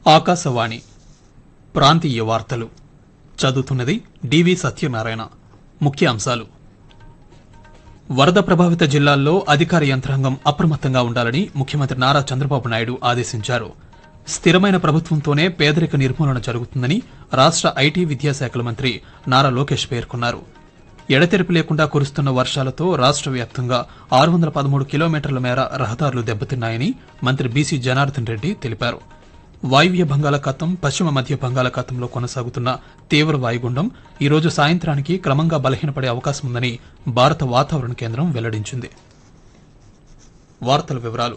ఆకాశవాణి ప్రాంతీయ వార్తలు చదువుతున్నది డివి సత్యనారాయణ ముఖ్య అంశాలు వరద ప్రభావిత జిల్లాల్లో అధికార యంత్రాంగం అప్రమత్తంగా ఉండాలని ముఖ్యమంత్రి నారా చంద్రబాబు నాయుడు ఆదేశించారు స్థిరమైన ప్రభుత్వంతోనే పేదరిక నిర్మూలన జరుగుతుందని రాష్ట్ర ఐటీ విద్యాశాఖల మంత్రి నారా లోకేష్ పేర్కొన్నారు ఎడతెరిపి లేకుండా కురుస్తున్న వర్షాలతో రాష్ట్ర వ్యాప్తంగా ఆరు వందల పదమూడు కిలోమీటర్ల మేర రహదారులు దెబ్బతిన్నాయని మంత్రి బీసీ జనార్దన్ రెడ్డి తెలిపారు వాయువ్య బంగాళాఖాతం పశ్చిమ మధ్య బంగాళాఖాతంలో కొనసాగుతున్న తీవ్ర వాయుగుండం ఈ రోజు సాయంత్రానికి క్రమంగా బలహీనపడే అవకాశం ఉందని భారత వాతావరణ కేంద్రం వెల్లడించింది వార్తల వివరాలు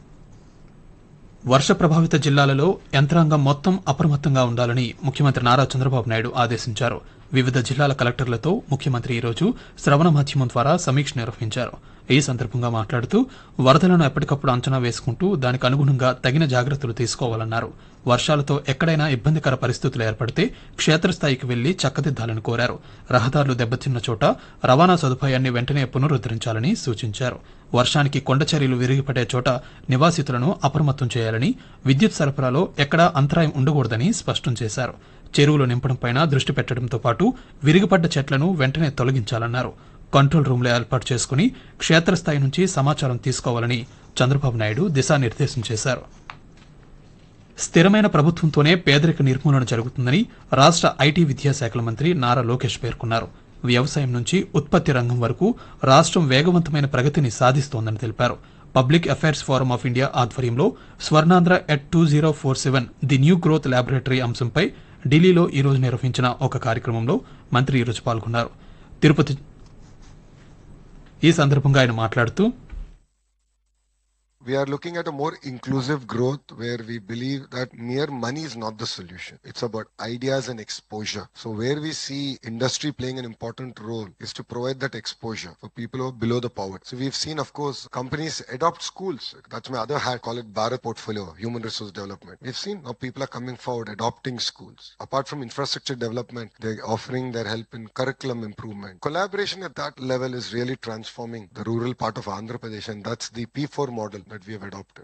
వర్ష ప్రభావిత జిల్లాలలో యంత్రాంగం మొత్తం అప్రమత్తంగా ఉండాలని ముఖ్యమంత్రి నారా చంద్రబాబు నాయుడు ఆదేశించారు వివిధ జిల్లాల కలెక్టర్లతో ముఖ్యమంత్రి ఈరోజు శ్రవణ మాధ్యమం ద్వారా సమీక్ష నిర్వహించారు ఈ సందర్భంగా మాట్లాడుతూ వరదలను ఎప్పటికప్పుడు అంచనా వేసుకుంటూ దానికి అనుగుణంగా తగిన జాగ్రత్తలు తీసుకోవాలన్నారు వర్షాలతో ఎక్కడైనా ఇబ్బందికర పరిస్థితులు ఏర్పడితే క్షేత్రస్థాయికి వెళ్లి చక్కదిద్దాలని కోరారు రహదారులు దెబ్బతిన్న చోట రవాణా సదుపాయాన్ని వెంటనే పునరుద్దరించాలని సూచించారు వర్షానికి కొండచర్యలు విరిగిపడే చోట నివాసితులను అప్రమత్తం చేయాలని విద్యుత్ సరఫరాలో ఎక్కడా అంతరాయం ఉండకూడదని స్పష్టం చేశారు చెరువులు నింపడంపై దృష్టి పెట్టడంతో పాటు విరిగిపడ్డ చెట్లను వెంటనే తొలగించాలన్నారు కంట్రోల్ రూమ్లు ఏర్పాటు చేసుకుని క్షేత్రస్థాయి నుంచి సమాచారం తీసుకోవాలని చంద్రబాబు నాయుడు దిశానిర్దేశం చేశారు స్థిరమైన ప్రభుత్వంతోనే పేదరిక నిర్మూలన జరుగుతుందని రాష్ట్ర ఐటీ విద్యాశాఖల మంత్రి నారా లోకేష్ పేర్కొన్నారు వ్యవసాయం నుంచి ఉత్పత్తి రంగం వరకు రాష్ట్రం వేగవంతమైన ప్రగతిని సాధిస్తోందని తెలిపారు public affairs forum of India ఆధ్వర్యంలో Swarnandhra at two zero four seven the new growth laboratory అంశంపై ఢిల్లీలో ఈ రోజు నిర్వహించిన ఒక కార్యక్రమంలో మంత్రి ఈరోజు పాల్గొన్నారు తిరుపతి ఈ సందర్భంగా ఆయన మాట్లాడుతూ We are looking at a more inclusive growth where we believe that mere money is not the solution. It's about ideas and exposure. So where we see industry playing an important role is to provide that exposure for people who are below the poverty. So we've seen, of course, companies adopt schools. That's my other hat, call it Bharat portfolio, human resource development. We've seen now people are coming forward adopting schools. Apart from infrastructure development, they're offering their help in curriculum improvement. Collaboration at that level is really transforming the rural part of Andhra Pradesh and that's the P4 model that we have adopted.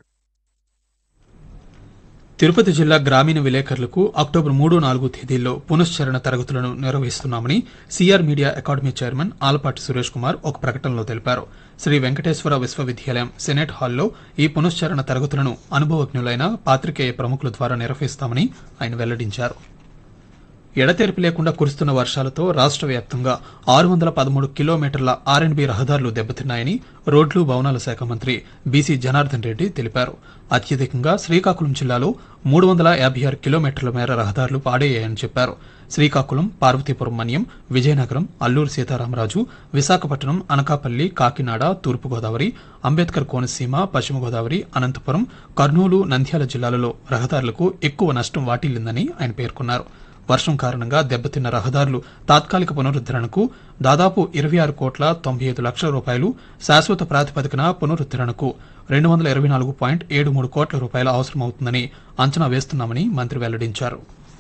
Tirupati జిల్లా గ్రామీణ విలేకరులకు October మూడు నాలుగు తేదీల్లో పునశ్చరణ తరగతులను నిర్వహిస్తున్నామని CR media academy chairman Alapati Suresh Kumar ఒక ప్రకటనలో తెలిపారు శ్రీ వెంకటేశ్వర విశ్వవిద్యాలయం సెనెట్ హాల్లో ఈ పునశ్చరణ తరగతులను అనుభవజ్ఞులైన పాత్రికేయ ప్రముఖుల ద్వారా నిర్వహిస్తామని ఆయన వెల్లడించారు ఎడతెరిపి లేకుండా కురుస్తున్న వర్షాలతో రాష్ట్ర వ్యాప్తంగా ఆరు వందల పదమూడు కిలోమీటర్ల ఆర్ఎండ్బి రహదారులు దెబ్బతిన్నాయని రోడ్లు భవనాల శాఖ మంత్రి బీసీ జనార్దన్ రెడ్డి తెలిపారు అత్యధికంగా శ్రీకాకుళం జిల్లాలో మూడు వందల యాభై ఆరు కిలోమీటర్ల మేర రహదారులు పాడయ్యాయని చెప్పారు శ్రీకాకుళం పార్వతీపురం మన్యం విజయనగరం అల్లూరు సీతారామరాజు విశాఖపట్నం అనకాపల్లి కాకినాడ తూర్పుగోదావరి అంబేద్కర్ కోనసీమ పశ్చిమ గోదావరి అనంతపురం కర్నూలు నంద్యాల జిల్లాలలో రహదారులకు ఎక్కువ నష్టం వాటిల్లిందని ఆయన పేర్కొన్నారు వర్షం కారణంగా దెబ్బతిన్న రహదారులు తాత్కాలిక పునరుద్దరణకు దాదాపు ఇరవై ఆరు కోట్ల తొంభై ఐదు లక్షల రూపాయలు శాశ్వత ప్రాతిపదికన పునరుద్దరణకు రెండు వందల ఇరవై నాలుగు పాయింట్ ఏడు మూడు కోట్ల రూపాయలు అవసరమవుతుందని అంచనా వేస్తున్నామని మంత్రి వెల్లడించారు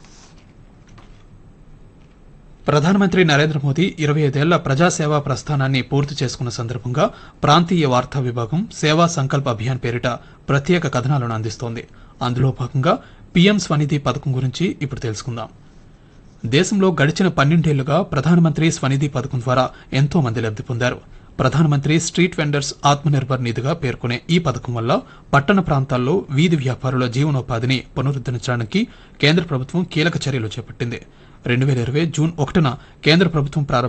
ప్రధానమంత్రి నరేంద్ర మోదీ ఇరవై ఐదేళ్ల ప్రజాసేవా ప్రస్థానాన్ని పూర్తి చేసుకున్న సందర్భంగా ప్రాంతీయ వార్తా విభాగం సేవా సంకల్ప అభియాన్ పేరిట ప్రత్యేక కథనాలను అందిస్తోంది అందులో భాగంగా పీఎం స్వనిధి పథకం గురించి ఇప్పుడు తెలుసుకుందాం దేశంలో గడిచిన పన్నెండేళ్లుగా ప్రధానమంత్రి స్వనిధి పథకం ద్వారా ఎంతో మంది లబ్ది పొందారు ప్రధానమంత్రి స్ట్రీట్ వెండర్స్ ఆత్మనిర్భర్ నిధిగా పేర్కొనే ఈ పథకం వల్ల పట్టణ ప్రాంతాల్లో వీధి వ్యాపారుల జీవనోపాధిని పునరుద్దరించడానికి కేంద్ర ప్రభుత్వం కీలక చర్యలు చేపట్టింది రెండు వేల ఇరవై జూన్ ఒకటిన కేంద్ర ప్రభుత్వం ప్రారంభ